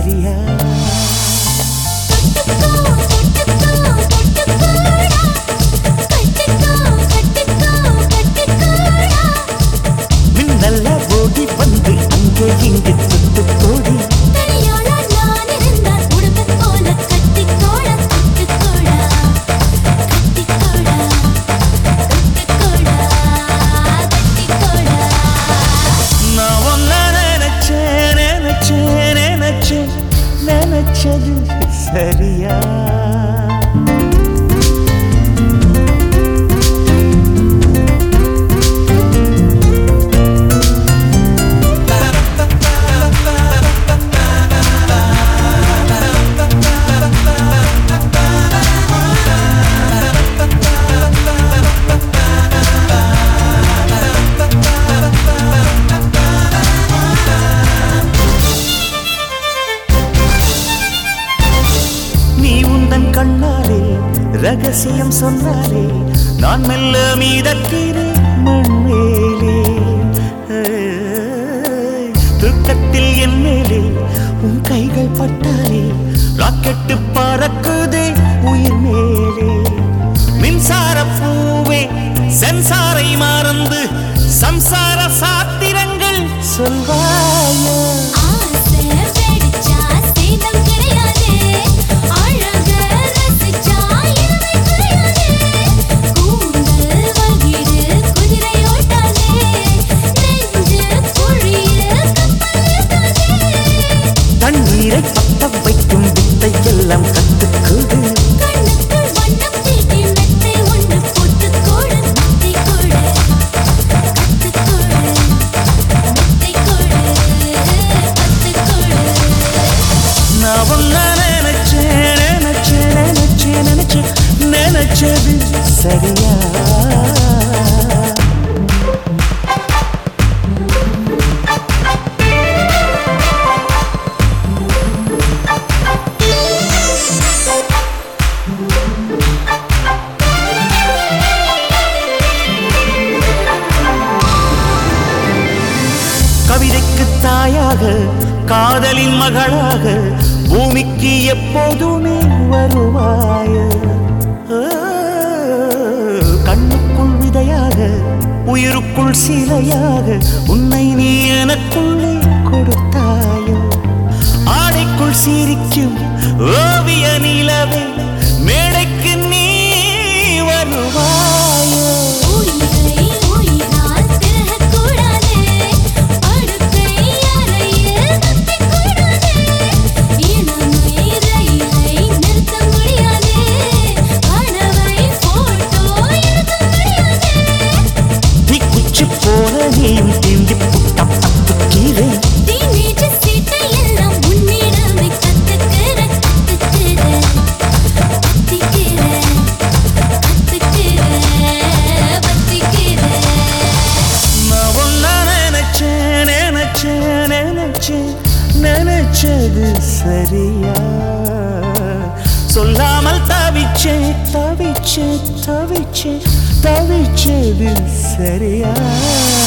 சரியா மின்னல்ல ஓடி வந்து அங்கே இங்கு தொட்டு போடி நான் ஒன்ன நினைச்சேன் நினைச்சேன் நினைச்சேன் நினைச்சது சரியா நீ உந்தன் கண்ணாலே ரகசியம் சொன்னாலே நான் மெல்ல மீதக்கிறேன் மண்மேலே ஏய், தூக்கத்தில் என் மேலே உன் கைகள் பட்டாலே ராக்கெட்டு பறக்குதே உயிர் மேலே மின்சார பூவே சென்சாரை மறந்து சம்சார சாத்திரங்கள் சொல்வாயா தண்ணீரை பத்த வைக்கும் வித்தை எல்லாம் கத்துக்குது நான் ஒன்ன நினைச்சேன் நினைச்சேன் நினைச்சேன் நினைச்சேன் நினைச்சது சரியா கவிதைக்கு தாயாக காதலின் மகளாக பூமிக்கு எப்போதுமே வருவாய ஆ, கண்ணுக்குள் விதையாக உயிருக்குள் சிலையாக உன்னை நீ எனக்குள்ளே கொடுத்தாயோ ஆடைக்குள் சிரிக்கும் ஓவிய நிலவே மேடைக்கு நீ வருவாயோ தீக்குச்சி போல நீயும் தீண்டி புட்ட பத்துக்கிறேன் நான் ஒன்ன நினைச்சேன் நினைச்சேன் நினைச்சேன் நினைச்சது சரியா சொல்லாமல் தவிச்சேன் தவிச்சேன் தவிச்சேன் தவிச்சது சரியா